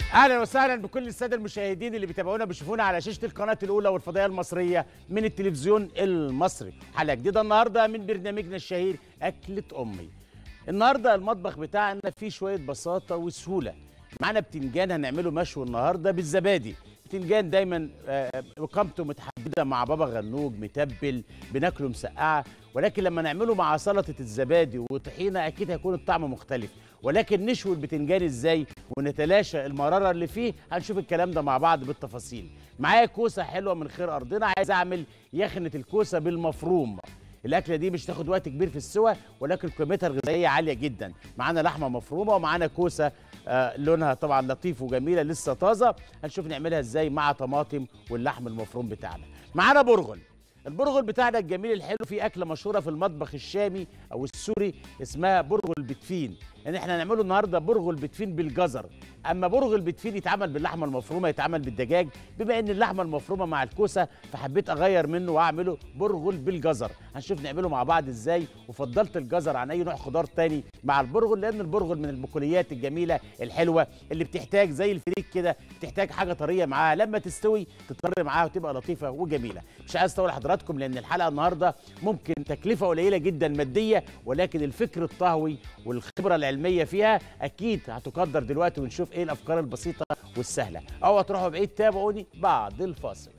اهلا وسهلا بكل الساده المشاهدين اللي بيتابعونا بيشوفونا على شاشه القناه الاولى والفضائيه المصريه من التلفزيون المصري حلقه جديده النهارده من برنامجنا الشهير اكله امي النهارده المطبخ بتاعنا فيه شويه بساطه وسهوله معانا بتنجان هنعمله مشوي النهارده بالزبادي بتنجان دايما آه، قامته متحدده مع بابا غنوج متبل بناكله مسقعه ولكن لما نعمله مع سلطه الزبادي وطحينه اكيد هيكون الطعم مختلف ولكن نشوي البتنجان ازاي ونتلاشى المراره اللي فيه هنشوف الكلام ده مع بعض بالتفاصيل معايا كوسه حلوه من خير ارضنا عايز اعمل يخنه الكوسه بالمفروم الاكله دي مش تاخد وقت كبير في السوى ولكن قيمتها الغذائيه عاليه جدا معانا لحمه مفرومه ومعانا كوسه آه لونها طبعا لطيف وجميله لسه طازه هنشوف نعملها ازاي مع طماطم واللحم المفروم بتاعنا معانا برغل البرغل بتاعنا الجميل الحلو في اكله مشهوره في المطبخ الشامي او السوري اسمها برغل بتفين يعني احنا هنعمله النهارده برغل بتفين بالجزر اما برغل بتفين يتعمل باللحمه المفرومه يتعمل بالدجاج بما ان اللحمه المفرومه مع الكوسه فحبيت اغير منه واعمله برغل بالجزر هنشوف نعمله مع بعض ازاي وفضلت الجزر عن اي نوع خضار تاني مع البرغل لان البرغل من البقوليات الجميله الحلوه اللي بتحتاج زي الفريك كده بتحتاج حاجه طريه معاها لما تستوي تطر معاها وتبقى لطيفه وجميله مش عايز اطول حضراتكم لان الحلقه النهارده ممكن تكلفه قليله جدا ماديه ولكن الفكر الطهوي والخبره العلميه فيها اكيد هتقدر دلوقتي ونشوف ايه الافكار البسيطه والسهله اوعى تروحوا بعيد تابعوني بعد الفاصل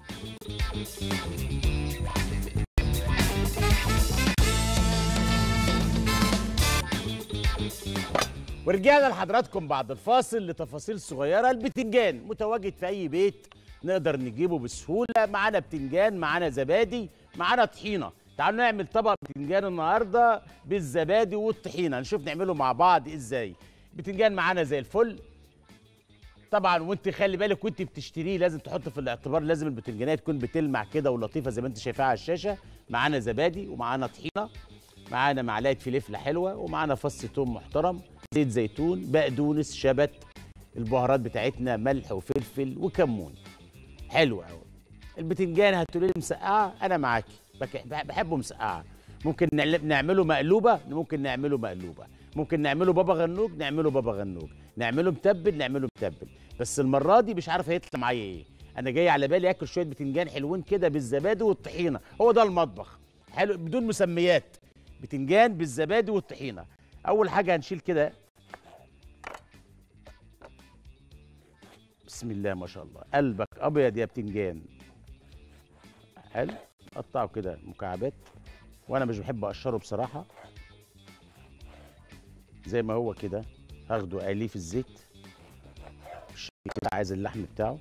ورجعنا لحضراتكم بعد الفاصل لتفاصيل صغيره البتنجان متواجد في اي بيت نقدر نجيبه بسهوله معانا بتنجان معانا زبادي معانا طحينه تعالوا نعمل طبق بتنجان النهارده بالزبادي والطحينه نشوف نعمله مع بعض ازاي بتنجان معانا زي الفل طبعا وانت خلي بالك وانت بتشتريه لازم تحط في الاعتبار لازم البتنجانيه تكون بتلمع كده ولطيفه زي ما انت شايفاها على الشاشه معانا زبادي ومعانا طحينه معانا معلقه فلفله حلوه ومعانا فص ثوم محترم زيت زيتون بقدونس شبت البهارات بتاعتنا ملح وفلفل وكمون حلو قوي البتنجان هتقولي لي مسقعه انا معاكي بك- بحبه مسقعه ممكن نعل- نعمله مقلوبه ممكن نعمله مقلوبه ممكن نعمله بابا غنوج نعمله بابا غنوج نعمله متبل نعمله متبل بس المره دي مش عارف هيطلع معايا ايه انا جاي على بالي اكل شويه بتنجان حلوين كده بالزبادي والطحينه هو ده المطبخ حلو بدون مسميات بتنجان بالزبادي والطحينه اول حاجه هنشيل كده بسم الله ما شاء الله قلبك ابيض يا بتنجان حلو قطعه كده مكعبات وانا مش بحب اقشره بصراحه زي ما هو كده هاخده اقليه في الزيت بالشكل كده عايز اللحم بتاعه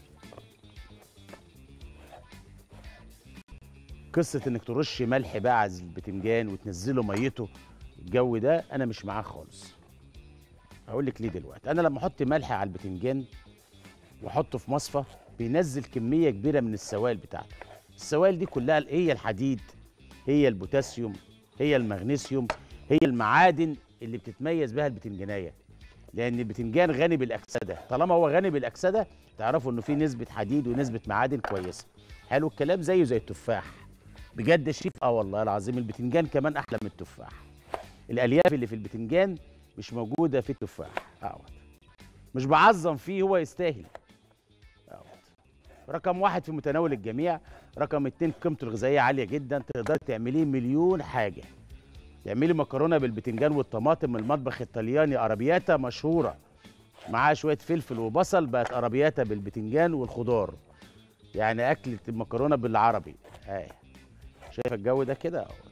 قصه انك ترش ملح بقى على البتنجان وتنزله ميته الجو ده انا مش معاه خالص هقول لك ليه دلوقتي انا لما احط ملح على البتنجان واحطه في مصفى بينزل كميه كبيره من السوائل بتاعته السوائل دي كلها هي الحديد هي البوتاسيوم هي المغنيسيوم هي المعادن اللي بتتميز بها البتنجانيه لان البتنجان غني بالاكسده طالما هو غني بالاكسده تعرفوا انه فيه نسبه حديد ونسبه معادن كويسه حلو الكلام زيه زي التفاح بجد الشيف اه والله العظيم البتنجان كمان احلى من التفاح الالياف اللي في البتنجان مش موجوده في التفاح اقعد مش بعظم فيه هو يستاهل اقعد رقم واحد في متناول الجميع رقم اتنين قيمته الغذائيه عاليه جدا تقدر تعمليه مليون حاجه تعملي مكرونه بالبتنجان والطماطم من المطبخ الطلياني ارابياتا مشهوره معاها شويه فلفل وبصل بقت ارابياتا بالبتنجان والخضار يعني اكله المكرونه بالعربي اهي شايف الجو ده كده اهوت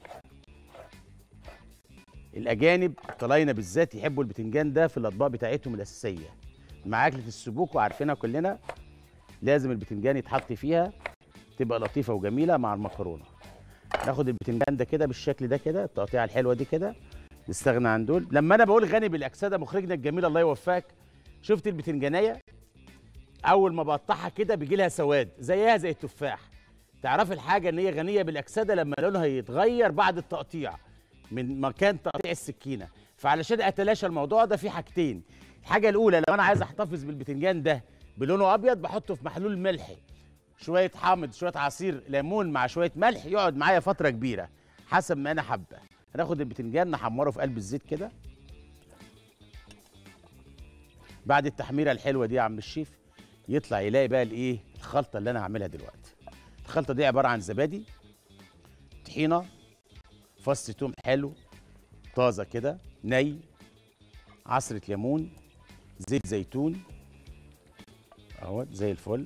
الاجانب الطلاينه بالذات يحبوا البتنجان ده في الاطباق بتاعتهم الاساسيه مع اكله السبوك وعارفينها كلنا لازم البتنجان يتحط فيها تبقى لطيفه وجميله مع المكرونه ناخد البتنجان ده كده بالشكل ده كده التقطيعه الحلوه دي كده نستغنى عن دول لما انا بقول غني بالاكسده مخرجنا الجميل الله يوفقك شفت البتنجانيه اول ما بقطعها كده بيجي لها سواد زيها زي التفاح تعرف الحاجه ان هي غنيه بالاكسده لما لونها يتغير بعد التقطيع من مكان تقطيع السكينه فعلشان اتلاشى الموضوع ده في حاجتين الحاجه الاولى لو انا عايز احتفظ بالبتنجان ده بلونه ابيض بحطه في محلول ملحي شويه حامض شويه عصير ليمون مع شويه ملح يقعد معايا فتره كبيره حسب ما انا حابه هناخد البتنجان نحمره في قلب الزيت كده بعد التحميره الحلوه دي يا عم الشيف يطلع يلاقي بقى الايه الخلطه اللي انا هعملها دلوقتي الخلطه دي عباره عن زبادي طحينه فص توم حلو طازه كده ني عصره ليمون زيت زيتون اهوت زي الفل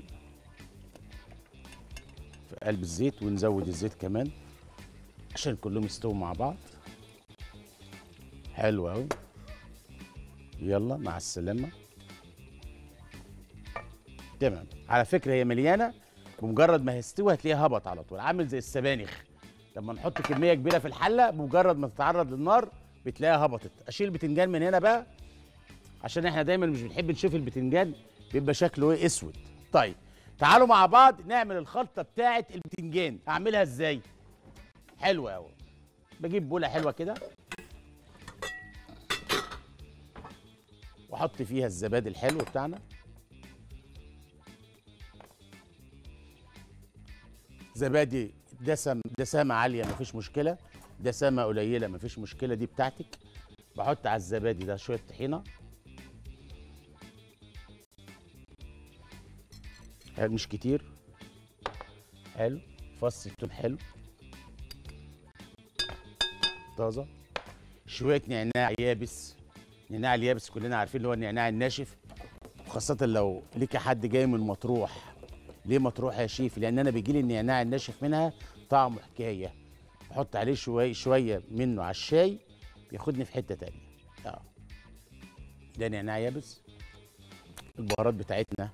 في قلب الزيت ونزود الزيت كمان عشان كلهم يستووا مع بعض حلو قوي يلا مع السلامه تمام على فكره هي مليانه بمجرد ما هيستوي هتلاقيها هبط على طول عامل زي السبانخ لما نحط كميه كبيره في الحله بمجرد ما تتعرض للنار بتلاقيها هبطت اشيل البتنجان من هنا بقى عشان احنا دايما مش بنحب نشوف البتنجان بيبقى شكله ايه اسود طيب تعالوا مع بعض نعمل الخلطه بتاعه البتنجان اعملها ازاي حلوه قوي بجيب بوله حلوه كده واحط فيها الزبادي الحلو بتاعنا زبادي دسم دسامه عاليه مفيش مشكله دسامه قليله مفيش مشكله دي بتاعتك بحط على الزبادي ده شويه طحينه حلو مش كتير حلو فص التوم حلو طازه شويه نعناع يابس النعناع اليابس كلنا عارفين اللي هو النعناع الناشف وخاصة لو ليك حد جاي من مطروح ليه مطروح يا شيف؟ لأن أنا بيجي لي النعناع الناشف منها طعمه حكاية بحط عليه شوية شوية منه على الشاي بياخدني في حتة تانية اه ده نعناع يابس البهارات بتاعتنا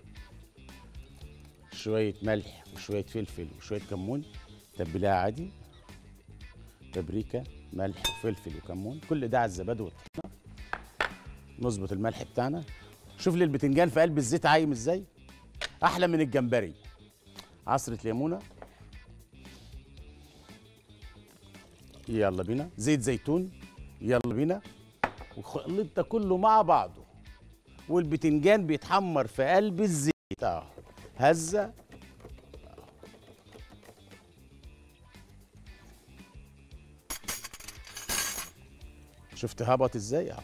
شوية ملح وشوية فلفل وشوية كمون تبلها عادي بابريكا ملح وفلفل وكمون كل ده على الزبادي والطحينة نظبط الملح بتاعنا شوف لي البتنجان في قلب الزيت عايم ازاي احلى من الجمبري عصرة ليمونة يلا بينا زيت زيتون يلا بينا وخلط ده كله مع بعضه والبتنجان بيتحمر في قلب الزيت اه هزه شفت هبط ازاي اه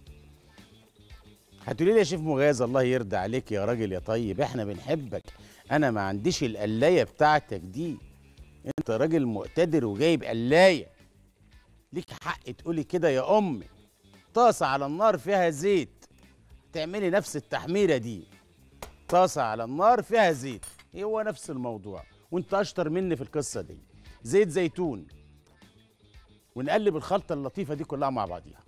هتقولي لي يا شيف مغاز الله يرضى عليك يا راجل يا طيب احنا بنحبك انا ما عنديش القلايه بتاعتك دي انت راجل مقتدر وجايب قلايه ليك حق تقولي كده يا امي طاسه على النار فيها زيت تعملي نفس التحميره دي طاسه على النار فيها زيت هو نفس الموضوع وانت اشطر مني في القصه دي زيت زيتون ونقلب الخلطه اللطيفه دي كلها مع بعضيها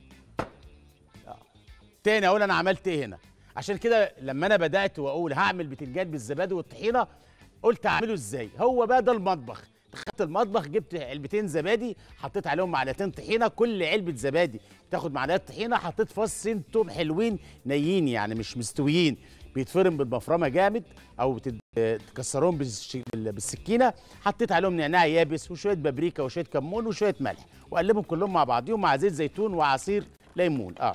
تاني اقول انا عملت ايه هنا عشان كده لما انا بدات واقول هعمل بتنجان بالزبادي والطحينه قلت اعمله ازاي هو بقى ده المطبخ دخلت المطبخ جبت علبتين زبادي حطيت عليهم معلقتين طحينه كل علبه زبادي تاخد معلقه طحينه حطيت فصين توم حلوين نيين يعني مش مستويين بيتفرم بالمفرمه جامد او بتد- تكسرهم بالش- بال- بالسكينه حطيت عليهم نعناع يابس وشويه بابريكا وشويه كمون وشويه ملح وقلبهم كلهم مع بعضيهم مع زيت زيتون وعصير ليمون اه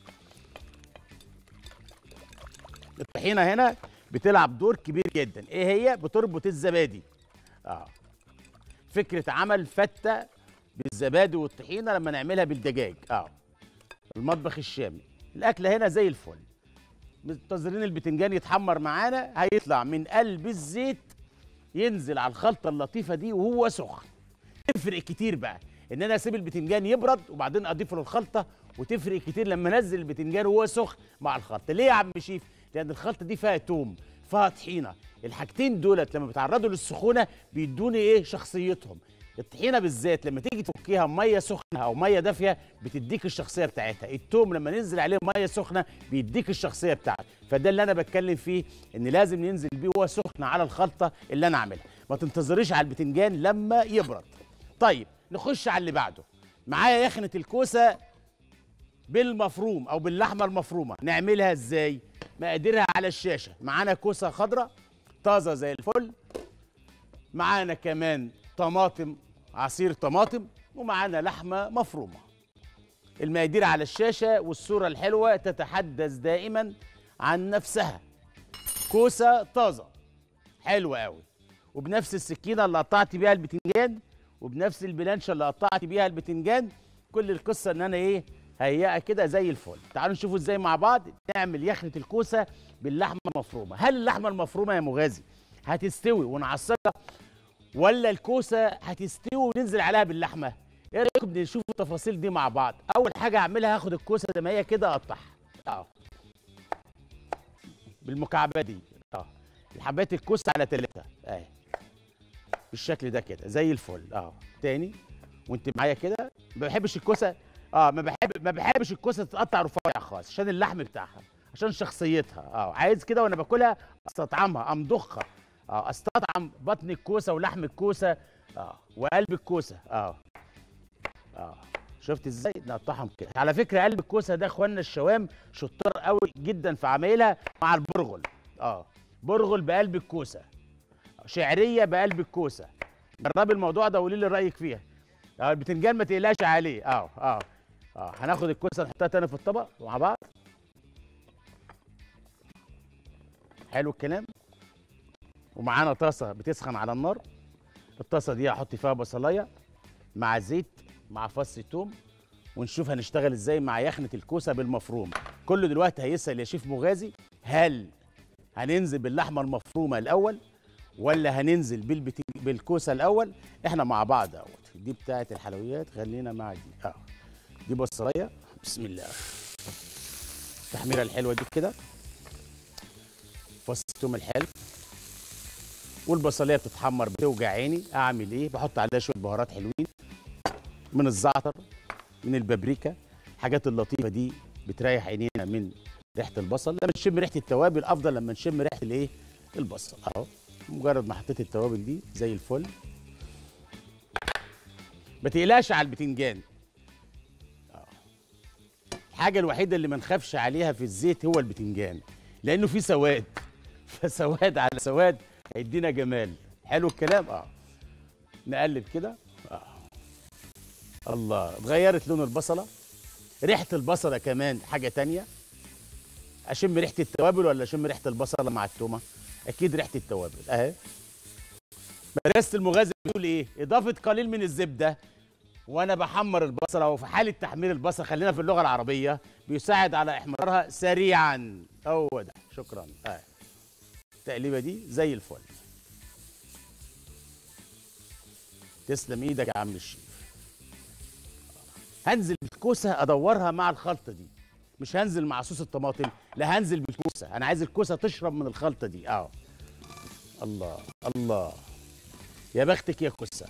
الطحينه هنا بتلعب دور كبير جدا ايه هي بتربط الزبادي اه فكره عمل فته بالزبادي والطحينه لما نعملها بالدجاج اه المطبخ الشامي الاكله هنا زي الفل منتظرين البتنجان يتحمر معانا هيطلع من قلب الزيت ينزل على الخلطه اللطيفه دي وهو سخن تفرق كتير بقى ان انا اسيب البتنجان يبرد وبعدين اضيفه للخلطه وتفرق كتير لما انزل البتنجان وهو سخن مع الخلطه ليه يا عم شيف لان الخلطه دي فيها توم فيها طحينه الحاجتين دولت لما بيتعرضوا للسخونه بيدوني ايه شخصيتهم الطحينه بالذات لما تيجي تفكيها ميه سخنه او ميه دافيه بتديك الشخصيه بتاعتها التوم لما ننزل عليه ميه سخنه بيديك الشخصيه بتاعته فده اللي انا بتكلم فيه ان لازم ننزل بيه وهو سخن على الخلطه اللي انا عاملها ما تنتظريش على البتنجان لما يبرد طيب نخش على اللي بعده معايا يخنه الكوسه بالمفروم او باللحمه المفرومه نعملها ازاي مقاديرها على الشاشه معانا كوسه خضراء طازه زي الفل معانا كمان طماطم عصير طماطم ومعانا لحمه مفرومه المقادير على الشاشه والصوره الحلوه تتحدث دائما عن نفسها كوسه طازه حلوه قوي وبنفس السكينه اللي قطعت بيها البتنجان وبنفس البلانشه اللي قطعت بيها البتنجان كل القصه ان انا ايه هيئه كده زي الفل تعالوا نشوفوا ازاي مع بعض نعمل يخنه الكوسه باللحمه المفرومه هل اللحمه المفرومه يا مغازي هتستوي ونعصقها ولا الكوسه هتستوي وننزل عليها باللحمه ايه رايكم نشوف التفاصيل دي مع بعض اول حاجه هعملها هاخد الكوسه زي ما هي كده اقطعها اه بالمكعبات دي اه الحبات الكوسه على ثلاثه اهي بالشكل ده كده زي الفل اه تاني وانت معايا كده ما بحبش الكوسه اه ما بحب ما بحبش الكوسه تتقطع رفيع خالص عشان اللحم بتاعها عشان شخصيتها اه عايز كده وانا باكلها استطعمها امضخها اه استطعم بطن الكوسه ولحم الكوسه اه وقلب الكوسه اه اه شفت ازاي نقطعهم كده على فكره قلب الكوسه ده اخواننا الشوام شطار قوي جدا في عمايلها مع البرغل اه برغل بقلب الكوسه شعريه بقلب الكوسه جربي الموضوع ده وقولي لي رايك فيها اه البتنجان ما تقلقش عليه اه اه اه هناخد الكوسه نحطها تاني في الطبق مع بعض حلو الكلام ومعانا طاسه بتسخن على النار الطاسه دي هحط فيها بصلايه مع زيت مع فص توم ونشوف هنشتغل ازاي مع يخنه الكوسه بالمفروم كله دلوقتي هيسال يا شيف مغازي هل هننزل باللحمه المفرومه الاول ولا هننزل بالبتي... بالكوسه الاول احنا مع بعض اهوت دي بتاعه الحلويات خلينا مع دي اه دي بصلايه بسم الله التحميره الحلوه دي كده فص الثوم الحلو والبصليه بتتحمر بتوجع عيني اعمل ايه بحط عليها شويه بهارات حلوين من الزعتر من البابريكا الحاجات اللطيفه دي بتريح عينينا من ريحه البصل لما نشم ريحه التوابل افضل لما نشم ريحه الايه البصل اهو مجرد ما حطيت التوابل دي زي الفل ما تقلقش على البتنجان آه. الحاجه الوحيده اللي ما نخافش عليها في الزيت هو البتنجان لانه فيه سواد فسواد على سواد هيدينا جمال حلو الكلام اه نقلب كده اه الله اتغيرت لون البصله ريحه البصله كمان حاجه تانية اشم ريحه التوابل ولا اشم ريحه البصله مع التومه اكيد ريحه التوابل اهي مدرسه المغازي بتقول ايه اضافه قليل من الزبده وانا بحمر البصله وفي حاله تحمير البصل خلينا في اللغه العربيه بيساعد على احمرارها سريعا هو ده شكرا اهي التقليبه دي زي الفل تسلم ايدك يا عم الشيف هنزل بالكوسه ادورها مع الخلطه دي مش هنزل مع صوص الطماطم لا هنزل بالكوسه انا عايز الكوسه تشرب من الخلطه دي اه الله الله يا بختك يا كوسه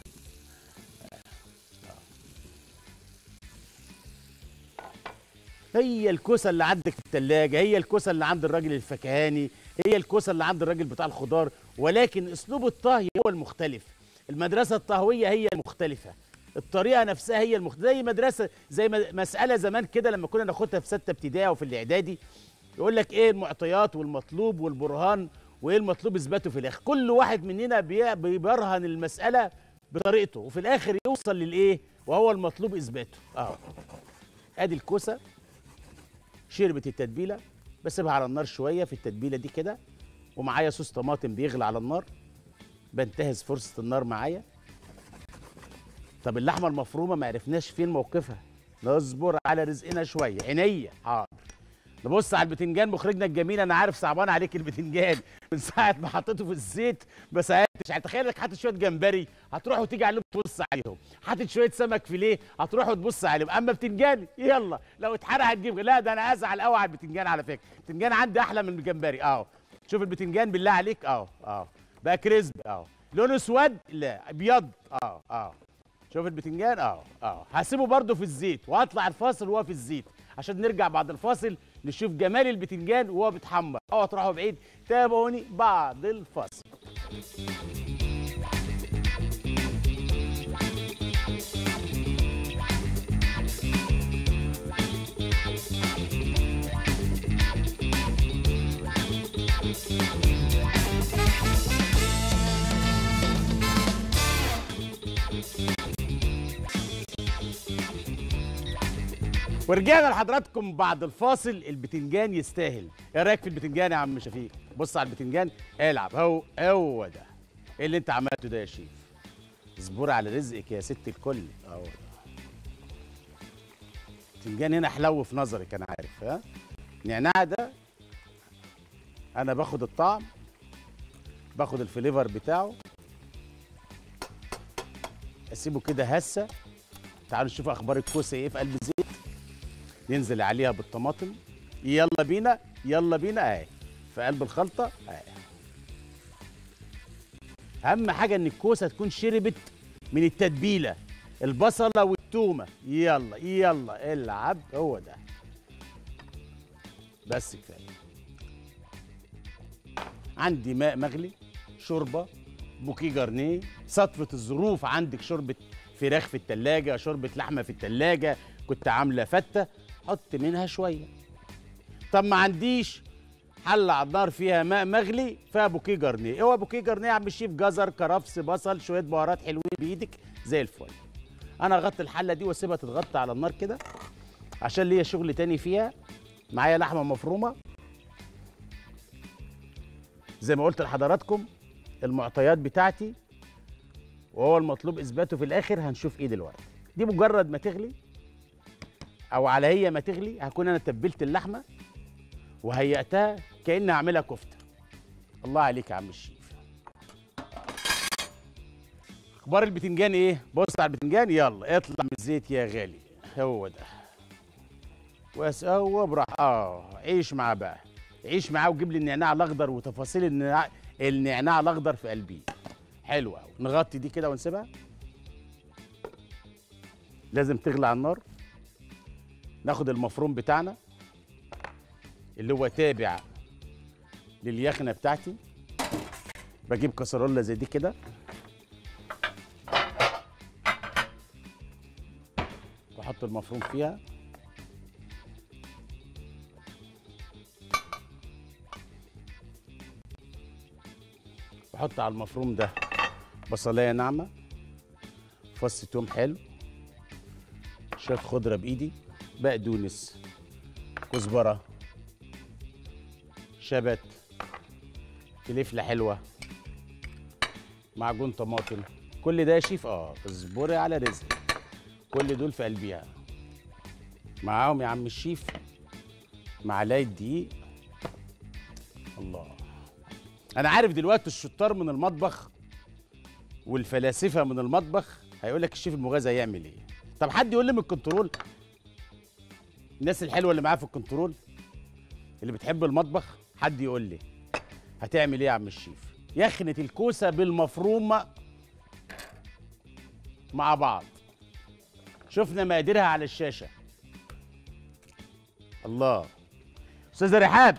هي الكوسه اللي عندك في الثلاجه هي الكوسه اللي عند الراجل الفكهاني هي الكوسه اللي عند الراجل بتاع الخضار ولكن اسلوب الطهي هو المختلف المدرسه الطهويه هي المختلفه الطريقه نفسها هي المختلفه زي مدرسه زي مساله زمان كده لما كنا ناخدها في سته ابتدائي وفي الاعدادي يقول لك ايه المعطيات والمطلوب والبرهان وايه المطلوب اثباته في الاخر كل واحد مننا بيبرهن المساله بطريقته وفي الاخر يوصل للايه وهو المطلوب اثباته اه ادي الكوسه شربت التتبيله بسيبها على النار شويه في التتبيله دي كده ومعايا صوص طماطم بيغلي على النار بنتهز فرصه النار معايا طب اللحمه المفرومه ما عرفناش فين موقفها نصبر على رزقنا شويه عينيا حاضر نبص على البتنجان مخرجنا الجميل انا عارف صعبان عليك البتنجان من ساعه ما حطيته في الزيت ما ساعدتش يعني تخيل انك حاطط شويه جمبري هتروح وتيجي عليهم تبص عليهم حاطط شويه سمك فيليه هتروح وتبص عليهم اما بتنجان يلا لو اتحرق هتجيب لا ده انا ازعل قوي على البتنجان على فكره البتنجان عندي احلى من الجمبري اهو شوف البتنجان بالله عليك اهو اهو بقى كريسبي اهو لونه اسود لا ابيض اه اه شوف البتنجان اه اه هسيبه برده في الزيت وهطلع الفاصل وهو في الزيت عشان نرجع بعد الفاصل نشوف جمال البتنجان وهو بيتحمر اوعوا تروحوا بعيد تابعوني بعد الفاصل ورجعنا لحضراتكم بعد الفاصل البتنجان يستاهل ايه رايك في البتنجان يا عم شفيق بص على البتنجان العب هو هو ده ايه اللي انت عملته ده يا شيف اصبر على رزقك يا ست الكل اهو ده البتنجان هنا حلو في نظرك انا عارف ها النعناع ده انا باخد الطعم باخد الفليفر بتاعه اسيبه كده هسه تعالوا نشوف اخبار الكوسه ايه في قلب الزيت ننزل عليها بالطماطم يلا بينا يلا بينا اهي في قلب الخلطه اهي اهم حاجه ان الكوسه تكون شربت من التتبيله البصله والتومه يلا يلا العب هو ده بس كفايه عندي ماء مغلي شوربه بوكيه جرنيه صدفه الظروف عندك شوربه فراخ في التلاجة شوربه لحمه في التلاجة كنت عامله فته حط منها شويه طب ما عنديش حله على النار فيها ماء مغلي فيها بوكيه جرنيه هو بوكيه جرنيه يا عم الشيف جزر كرفس بصل شويه بهارات حلوين بايدك زي الفل انا اغطي الحله دي واسيبها تتغطى على النار كده عشان ليا شغل تاني فيها معايا لحمه مفرومه زي ما قلت لحضراتكم المعطيات بتاعتي وهو المطلوب اثباته في الاخر هنشوف ايه دلوقتي دي مجرد ما تغلي او على هي ما تغلي هكون انا تبلت اللحمه وهيئتها كاني هعملها كفته الله عليك يا عم الشيف اخبار البتنجان ايه بص على البتنجان يلا اطلع من الزيت يا غالي هو ده بس هو براح اه عيش معاه بقى عيش معاه وجيب لي النعناع الاخضر وتفاصيل النعناع النعناع الاخضر في قلبي حلو قوي نغطي دي كده ونسيبها لازم تغلي على النار ناخد المفروم بتاعنا اللي هو تابع لليخنه بتاعتي بجيب كسرولة زي دي كده واحط المفروم فيها واحط على المفروم ده بصلايه ناعمه فص توم حلو شويه خضره بايدي بقدونس كزبره شبت فلفله حلوه معجون طماطم كل ده يا شيف اه اصبري على رزق كل دول في قلبيها معاهم يا عم الشيف معلقه دقيق الله انا عارف دلوقتي الشطار من المطبخ والفلاسفه من المطبخ هيقول لك الشيف المغازي هيعمل ايه طب حد يقول لي من الكنترول الناس الحلوه اللي معايا في الكنترول اللي بتحب المطبخ حد يقول لي هتعمل ايه يا عم الشيف يخنة الكوسة بالمفرومة مع بعض شفنا مقاديرها على الشاشة الله أستاذة رحاب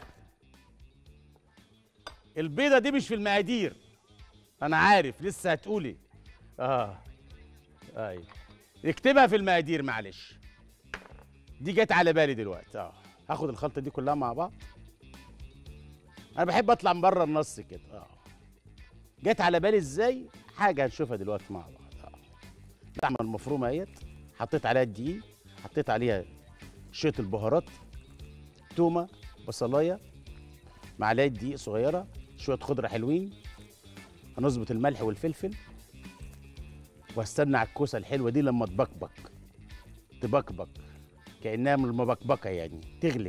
البيضة دي مش في المقادير أنا عارف لسه هتقولي آه أيوة اكتبها في المقادير معلش دي جت على بالي دلوقتي اه هاخد الخلطة دي كلها مع بعض انا بحب اطلع من بره النص كده اه جت على بالي ازاي حاجه هنشوفها دلوقتي مع بعض اه اللحمه المفرومه اهيت حطيت عليها الدقيق حطيت عليها شويه البهارات تومه بصلايه معلقه دقيق صغيره شويه خضره حلوين هنظبط الملح والفلفل وهستنى على الكوسه الحلوه دي لما تبكبك تبكبك كانها من المبكبكه يعني تغلي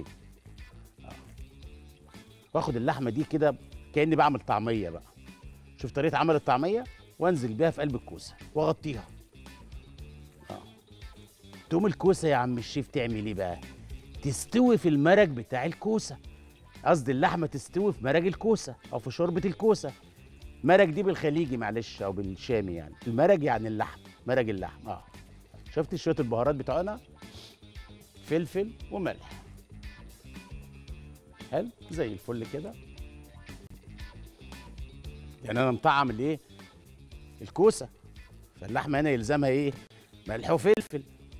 واخد اللحمه دي كده كاني بعمل طعميه بقى شوف طريقه عمل الطعميه وانزل بيها في قلب الكوسه واغطيها اه تقوم الكوسه يا عم الشيف تعمل ايه بقى تستوي في المرق بتاع الكوسه قصدي اللحمه تستوي في مرق الكوسه او في شوربه الكوسه مرق دي بالخليجي معلش او بالشامي يعني المرق يعني اللحم مرق اللحم اه شفت شويه البهارات بتوعنا فلفل وملح حلو زي الفل كده يعني انا مطعم الايه الكوسه فاللحمه هنا يلزمها ايه ملح وفلفل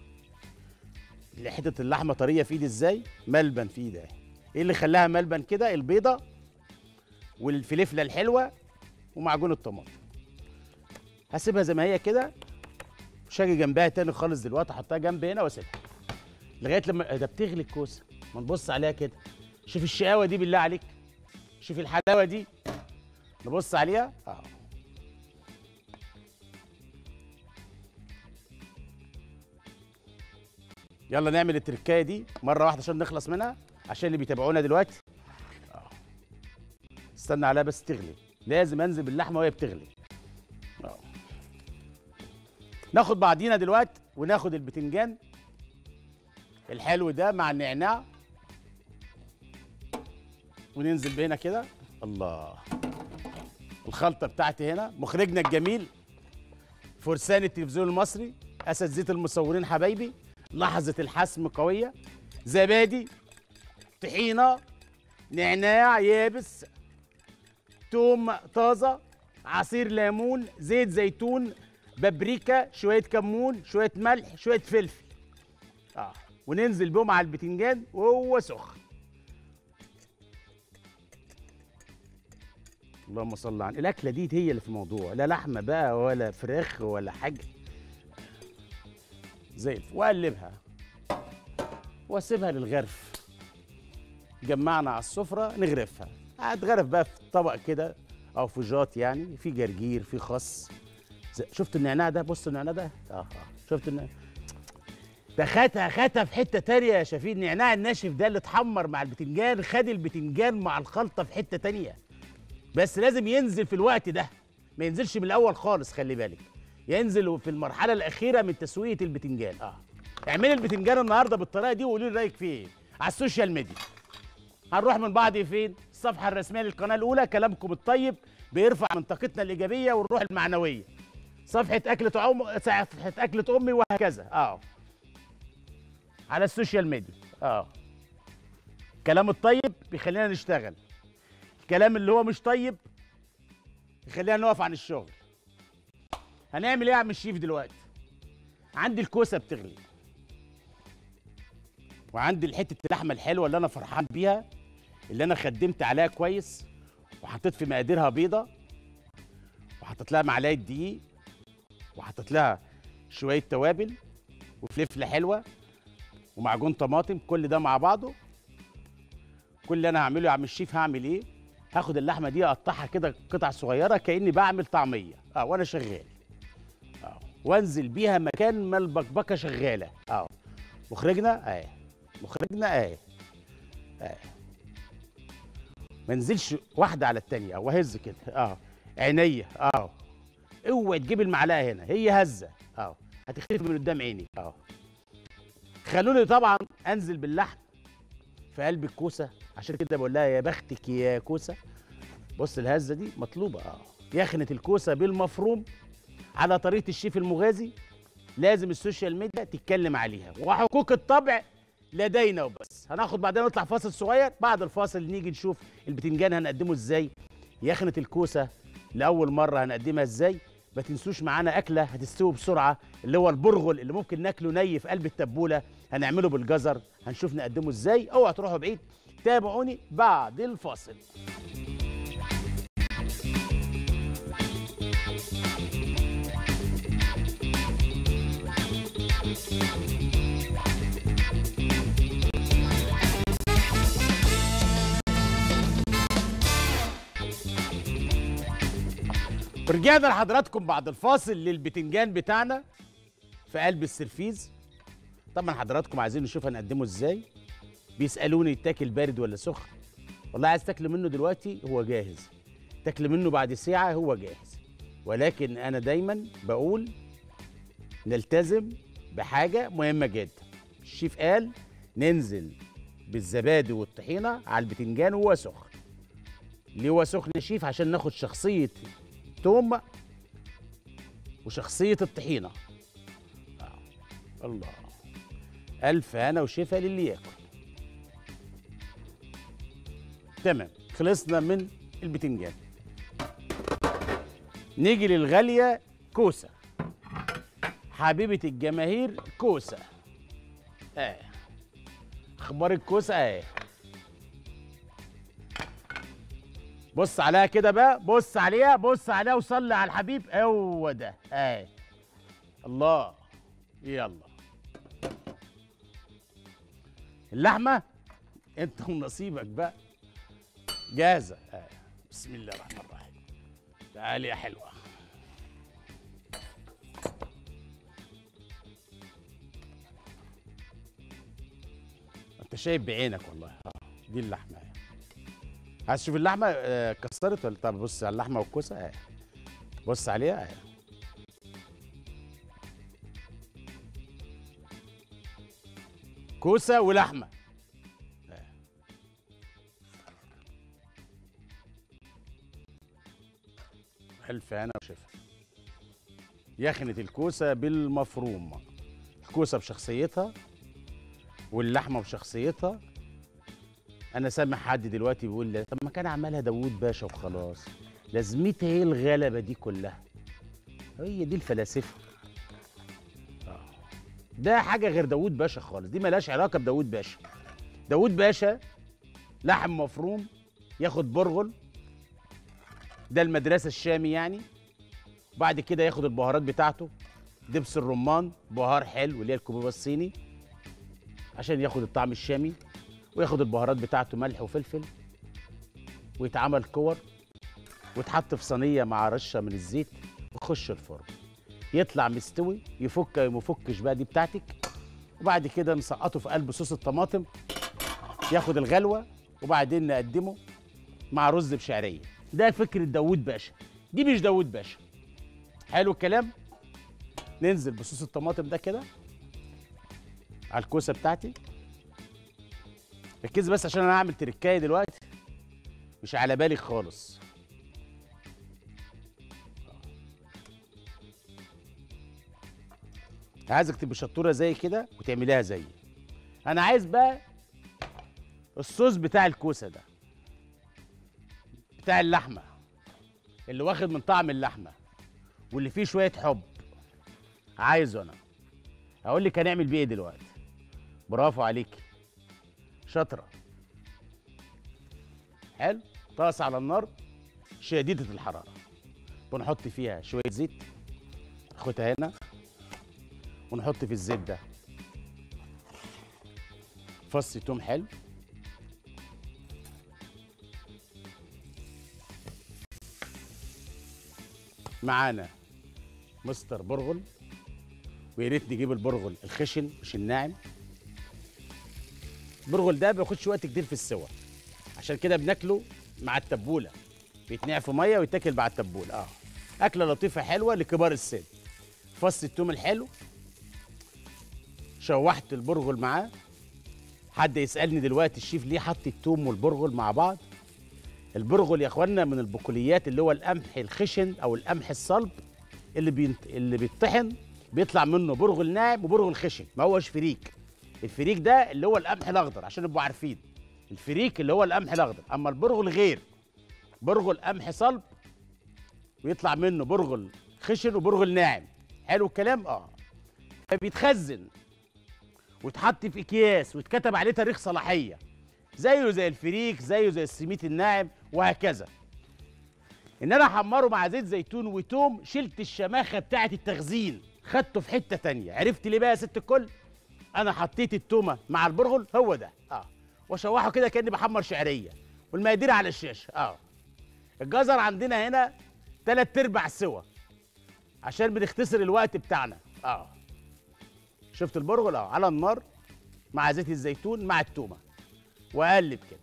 حته اللحمه طريه في ايدي ازاي ملبن في ايدي ايه اللي خلاها ملبن كده البيضه والفلفله الحلوه ومعجون الطماطم هسيبها زي ما هي كده مش هاجي جنبها تاني خالص دلوقتي احطها جنب هنا واسيبها لغايه لما ده بتغلي الكوسه ما نبص عليها كده شوف الشقاوه دي بالله عليك شوف الحلاوه دي نبص عليها اه يلا نعمل التركايه دي مره واحده عشان نخلص منها عشان اللي بيتابعونا دلوقتي آه. استنى عليها بس تغلي لازم انزل باللحمه وهي بتغلي آه. ناخد بعضينا دلوقتي وناخد البتنجان الحلو ده مع النعناع وننزل بهنا كده الله الخلطه بتاعتي هنا مخرجنا الجميل فرسان التلفزيون المصري اساتذه المصورين حبايبي لحظه الحسم قويه زبادي طحينه نعناع يابس توم طازه عصير ليمون زيت زيتون بابريكا شويه كمون شويه ملح شويه فلفل اه وننزل بهم على البتنجان وهو سخن اللهم صل على الاكله دي هي اللي في الموضوع لا لحمه بقى ولا فراخ ولا حاجه زي الفل واقلبها واسيبها للغرف جمعنا على السفره نغرفها هتغرف بقى في طبق كده او في جاط يعني في جرجير في خس زي- شفت النعناع ده بص النعناع ده اه اه شفت النعناع ده خدها خدها في حته تانية يا شفيق النعناع الناشف ده اللي اتحمر مع البتنجان خد البتنجان مع الخلطه في حته تانية بس لازم ينزل في الوقت ده ما ينزلش من الاول خالص خلي بالك ينزل في المرحله الاخيره من تسويه البتنجان اه اعملي البتنجان النهارده بالطريقه دي وقولي لي رايك فيه ايه على السوشيال ميديا هنروح من بعض فين الصفحه الرسميه للقناه الاولى كلامكم الطيب بيرفع من طاقتنا الايجابيه والروح المعنويه صفحه اكله عم صفحه اكله امي وهكذا اه على السوشيال ميديا اه الكلام الطيب بيخلينا نشتغل الكلام اللي هو مش طيب يخلينا نقف عن الشغل هنعمل ايه يا عم الشيف دلوقتي عندي الكوسه بتغلي وعندي حته اللحمه الحلوه اللي انا فرحان بيها اللي انا خدمت عليها كويس وحطيت في مقاديرها بيضه وحطيت لها معلقه دقيق وحطيت لها شويه توابل وفلفله حلوه ومعجون طماطم كل ده مع بعضه كل اللي انا هعمله يا عم الشيف هعمل ايه هاخد اللحمه دي اقطعها كده قطع صغيره كاني بعمل طعميه اه وانا شغال اه وانزل بيها مكان ما البكبكه شغاله اه مخرجنا اه مخرجنا اه اه ما انزلش واحده على التانيه او اهز كده اه عينيا اه اوعي تجيب المعلقه هنا هي هزه اه هتختفي من قدام عيني اه خلوني طبعا انزل باللحم في قلب الكوسه عشان كده بقول لها يا بختك يا كوسه بص الهزه دي مطلوبه اه يخنه الكوسه بالمفروم على طريقه الشيف المغازي لازم السوشيال ميديا تتكلم عليها وحقوق الطبع لدينا وبس هناخد بعدين نطلع فاصل صغير بعد الفاصل نيجي نشوف البتنجان هنقدمه ازاي يخنه الكوسه لاول مره هنقدمها ازاي ما تنسوش معانا اكله هتستوي بسرعه اللي هو البرغل اللي ممكن ناكله ني في قلب التبوله هنعمله بالجزر هنشوف نقدمه ازاي اوعى تروحوا بعيد تابعوني بعد الفاصل رجعنا لحضراتكم بعد الفاصل للبتنجان بتاعنا في قلب السرفيز طبعا حضراتكم عايزين نشوف هنقدمه ازاي بيسالوني يتاكل بارد ولا سخن والله عايز تاكل منه دلوقتي هو جاهز تاكل منه بعد ساعه هو جاهز ولكن انا دايما بقول نلتزم بحاجه مهمه جدا الشيف قال ننزل بالزبادي والطحينه على البتنجان وهو سخن ليه هو سخن يا شيف عشان ناخد شخصيه التوم وشخصيه الطحينه آه. الله الف هنا وشفا للي ياكل تمام خلصنا من البتنجان نيجي للغاليه كوسه حبيبه الجماهير كوسه اه اخبار الكوسه اهي بص عليها كده بقى بص عليها بص عليها وصلي على الحبيب هو ده اهي الله يلا اللحمه انت ونصيبك بقى جاهزه آه. بسم الله الرحمن الرحيم تعالي يا حلوه انت شايف بعينك والله آه، دي اللحمه اهي عايز تشوف اللحمه آه، كسرت ولا طب بص على اللحمه والكوسه اهي بص عليها اهي كوسه ولحمه أهي. الف هنا وشفا يخنة الكوسه بالمفروم الكوسه بشخصيتها واللحمه بشخصيتها انا سامع حد دلوقتي بيقول لي طب ما كان عملها داوود باشا وخلاص لازمتها ايه الغلبه دي كلها هي دي الفلاسفه آه. ده حاجه غير داوود باشا خالص دي ملهاش علاقه بداوود باشا داوود باشا لحم مفروم ياخد برغل ده المدرسه الشامي يعني وبعد كده ياخد البهارات بتاعته دبس الرمان بهار حلو اللي هي الكوبيبه الصيني عشان ياخد الطعم الشامي وياخد البهارات بتاعته ملح وفلفل ويتعمل كور ويتحط في صينيه مع رشه من الزيت ويخش الفرن يطلع مستوي يفك ما يفكش بقى دي بتاعتك وبعد كده نسقطه في قلب صوص الطماطم ياخد الغلوه وبعدين نقدمه مع رز بشعريه ده فكره داوود باشا دي مش داوود باشا حلو الكلام ننزل بصوص الطماطم ده كده على الكوسه بتاعتي ركز بس عشان انا هعمل تركايه دلوقتي مش على بالي خالص عايزك تبقى شطوره زي كده وتعمليها زيي انا عايز بقى الصوص بتاع الكوسه ده بتاع اللحمه اللي واخد من طعم اللحمه واللي فيه شويه حب عايزه انا هقول لك هنعمل بيه ايه دلوقتي برافو عليكي شاطره حلو طاسه على النار شديده الحراره بنحط فيها شويه زيت خدها هنا ونحط في الزيت ده فص توم حلو معانا مستر برغل ويا ريت نجيب البرغل الخشن مش الناعم البرغل ده بياخدش وقت كتير في السوا عشان كده بناكله مع التبوله بيتنقع في ميه ويتاكل مع التبوله اه اكله لطيفه حلوه لكبار السن فص التوم الحلو شوحت البرغل معاه حد يسالني دلوقتي الشيف ليه حط التوم والبرغل مع بعض البرغل يا اخوانا من البقوليات اللي هو القمح الخشن او القمح الصلب اللي بينت... اللي بيطحن بيطلع منه برغل ناعم وبرغل خشن ما هوش فريك الفريك ده اللي هو القمح الاخضر عشان نبقوا عارفين الفريك اللي هو القمح الاخضر اما البرغل غير برغل قمح صلب ويطلع منه برغل خشن وبرغل ناعم حلو الكلام اه فبيتخزن ويتحط في اكياس ويتكتب عليه تاريخ صلاحيه زيه زي الفريك زيه زي السميت الناعم وهكذا ان انا احمره مع زيت زيتون وتوم شلت الشماخه بتاعه التخزين خدته في حته تانية عرفت ليه بقى يا ست الكل انا حطيت التومه مع البرغل هو ده اه واشوحه كده كاني بحمر شعريه والمقادير على الشاشه اه الجزر عندنا هنا تلات ارباع سوا عشان بنختصر الوقت بتاعنا اه شفت البرغل اه على النار مع زيت الزيتون مع التومه واقلب كده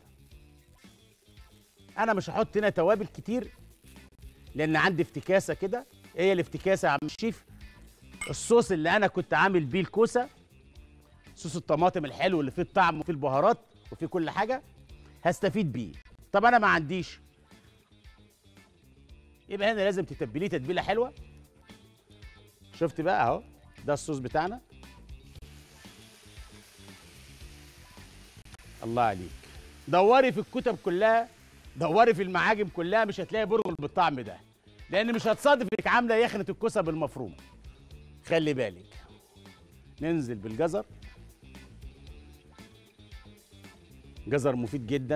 انا مش هحط هنا توابل كتير لان عندي افتكاسه كده ايه هي الافتكاسه يا عم الشيف الصوص اللي انا كنت عامل بيه الكوسه صوص الطماطم الحلو اللي فيه الطعم وفيه البهارات وفيه كل حاجه هستفيد بيه طب انا ما عنديش يبقى هنا لازم تتبليه تتبيله حلوه شفت بقى اهو ده الصوص بتاعنا الله عليك دوري في الكتب كلها دوري في المعاجم كلها مش هتلاقي برغل بالطعم ده لان مش هتصادف انك عامله يخنه الكوسه بالمفرومه خلي بالك ننزل بالجزر جزر مفيد جدا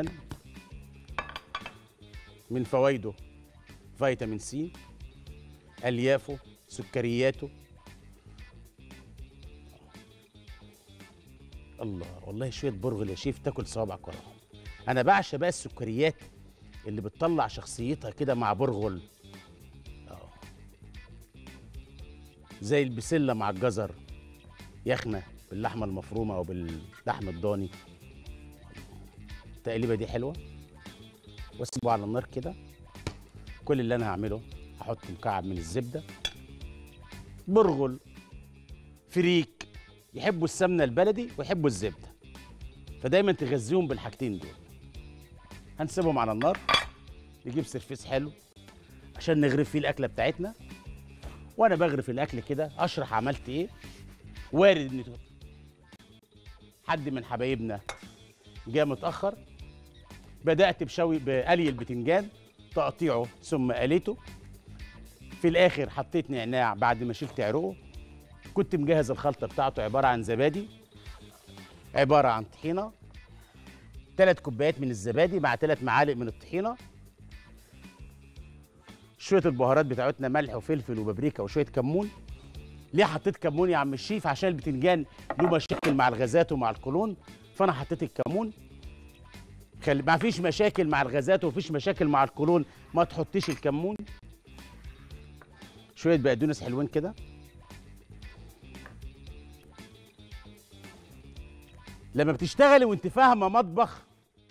من فوائده فيتامين سي اليافه سكرياته الله والله شويه برغل يا شيف تاكل صوابعك وراهم انا بعشق بقى السكريات اللي بتطلع شخصيتها كده مع برغل اه زي البسله مع الجزر يخنه باللحمه المفرومه او باللحم الضاني التقليبه دي حلوه واسيبه على النار كده كل اللي انا هعمله هحط مكعب من الزبده برغل فريك يحبوا السمنه البلدي ويحبوا الزبده فدايما تغذيهم بالحاجتين دول هنسيبهم على النار نجيب سرفيس حلو عشان نغرف فيه الاكله بتاعتنا وانا بغرف الاكل كده اشرح عملت ايه وارد ان حد من حبايبنا جاء متاخر بدات بشوي بقلي البتنجان تقطيعه ثم قليته في الاخر حطيت نعناع بعد ما شلت عروقه كنت مجهز الخلطه بتاعته عباره عن زبادي عباره عن طحينه ثلاث كوبايات من الزبادي مع ثلاث معالق من الطحينه شويه البهارات بتاعتنا ملح وفلفل وبابريكا وشويه كمون ليه حطيت كمون يا عم الشيف عشان البتنجان له مشاكل مع الغازات ومع القولون فانا حطيت الكمون خلي ما فيش مشاكل مع الغازات ومفيش مشاكل مع القولون ما تحطيش الكمون شويه بقدونس حلوين كده لما بتشتغلي وانت فاهمه مطبخ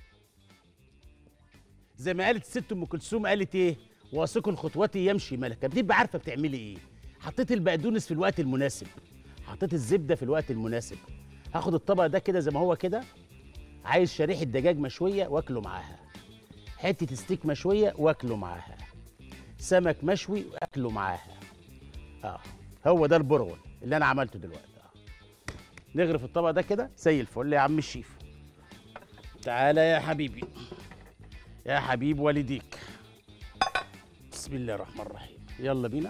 زي ما قالت الست ام كلثوم قالت ايه واثق الخطوات يمشي ملكه بتبقى عارفه بتعملي ايه حطيت البقدونس في الوقت المناسب حطيت الزبده في الوقت المناسب هاخد الطبق ده كده زي ما هو كده عايز شريحه دجاج مشويه واكله معاها حته ستيك مشويه واكله معاها سمك مشوي واكله معاها اه هو ده البرغل اللي انا عملته دلوقتي اه نغرف الطبق ده كده زي الفل يا عم الشيف تعالى يا حبيبي يا حبيب والديك بسم الله الرحمن الرحيم يلا بينا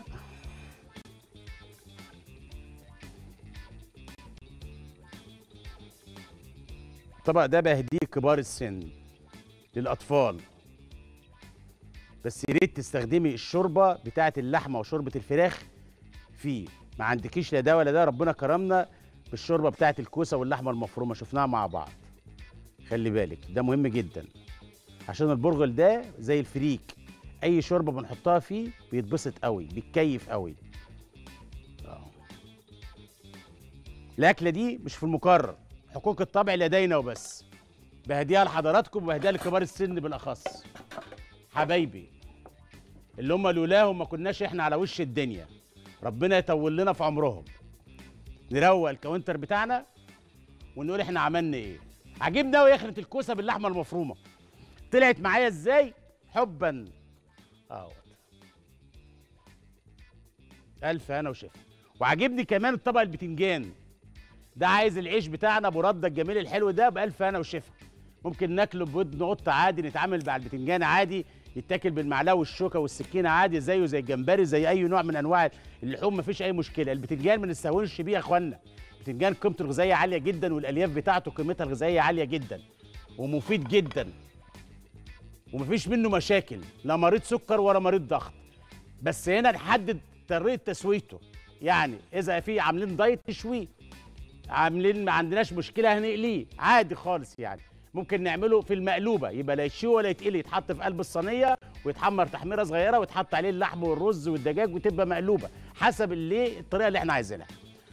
الطبق ده بهديه كبار السن للاطفال بس يا ريت تستخدمي الشوربه بتاعه اللحمه وشوربه الفراخ فيه ما عندكيش لا ده ولا ده ربنا كرمنا بالشوربه بتاعه الكوسه واللحمه المفرومه شفناها مع بعض خلي بالك ده مهم جدا عشان البرغل ده زي الفريك اي شوربه بنحطها فيه بيتبسط قوي بيتكيف قوي آه. الاكله دي مش في المكرر حقوق الطبع لدينا وبس بهديها لحضراتكم وبهديها لكبار السن بالاخص حبايبي اللي هم لولاهم ما كناش احنا على وش الدنيا ربنا يطول لنا في عمرهم نروق الكاونتر بتاعنا ونقول احنا عملنا ايه عجبني قوي يخرة الكوسه باللحمه المفرومه طلعت معايا ازاي حبا اهوت الف انا وشفا وعاجبني كمان الطبق البتنجان ده عايز العيش بتاعنا ابو رده الجميل الحلو ده بالف انا وشفا ممكن ناكله بودن قطه عادي نتعامل مع البتنجان عادي يتاكل بالمعلقه والشوكه والسكينه عادي زيه زي الجمبري زي اي نوع من انواع اللحوم مفيش اي مشكله البتنجان ما نستهونش بيه يا اخوانا البتنجان قيمته الغذائيه عاليه جدا والالياف بتاعته قيمتها الغذائيه عاليه جدا ومفيد جدا ومفيش منه مشاكل لا مريض سكر ولا مريض ضغط بس هنا نحدد طريقه تسويته يعني اذا في عاملين دايت تشويه عاملين ما عندناش مشكله هنقليه عادي خالص يعني ممكن نعمله في المقلوبه يبقى لا يتشوي ولا يتقلي يتحط في قلب الصينيه ويتحمر تحميره صغيره ويتحط عليه اللحم والرز والدجاج وتبقى مقلوبه حسب اللي الطريقه اللي احنا عايزينها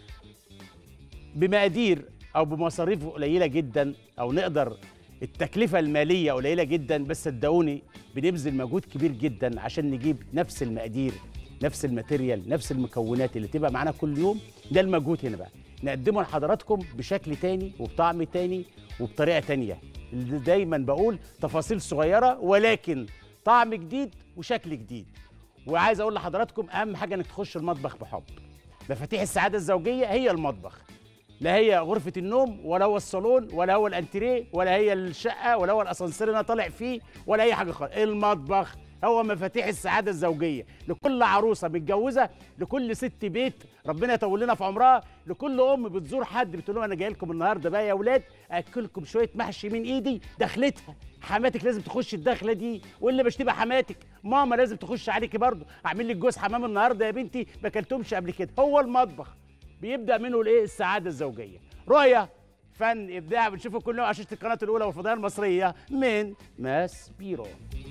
بمقادير او بمصاريف قليله جدا او نقدر التكلفه الماليه قليله جدا بس صدقوني بنبذل مجهود كبير جدا عشان نجيب نفس المقادير نفس الماتيريال نفس المكونات اللي تبقى معانا كل يوم ده المجهود هنا بقى نقدمه لحضراتكم بشكل تاني وبطعم تاني وبطريقه تانيه اللي دايما بقول تفاصيل صغيره ولكن طعم جديد وشكل جديد وعايز اقول لحضراتكم اهم حاجه انك تخش المطبخ بحب مفاتيح السعاده الزوجيه هي المطبخ لا هي غرفة النوم ولا هو الصالون ولا هو الانتريه ولا هي الشقة ولا هو الاسانسير اللي انا طالع فيه ولا اي حاجة خالص المطبخ هو مفاتيح السعادة الزوجية لكل عروسة متجوزة لكل ست بيت ربنا يطول لنا في عمرها لكل ام بتزور حد بتقول لهم انا جاي لكم النهارده بقى يا اولاد اكلكم شويه محشي من ايدي دخلتها حماتك لازم تخش الدخله دي واللي مش تبقى حماتك ماما لازم تخش عليكي برضه اعمل لك جوز حمام النهارده يا بنتي ما اكلتهمش قبل كده هو المطبخ بيبدا منه الايه السعاده الزوجيه رؤيه فن ابداع بنشوفه كل يوم على شاشه القناه الاولى والفضائيه المصريه من ماس بيرو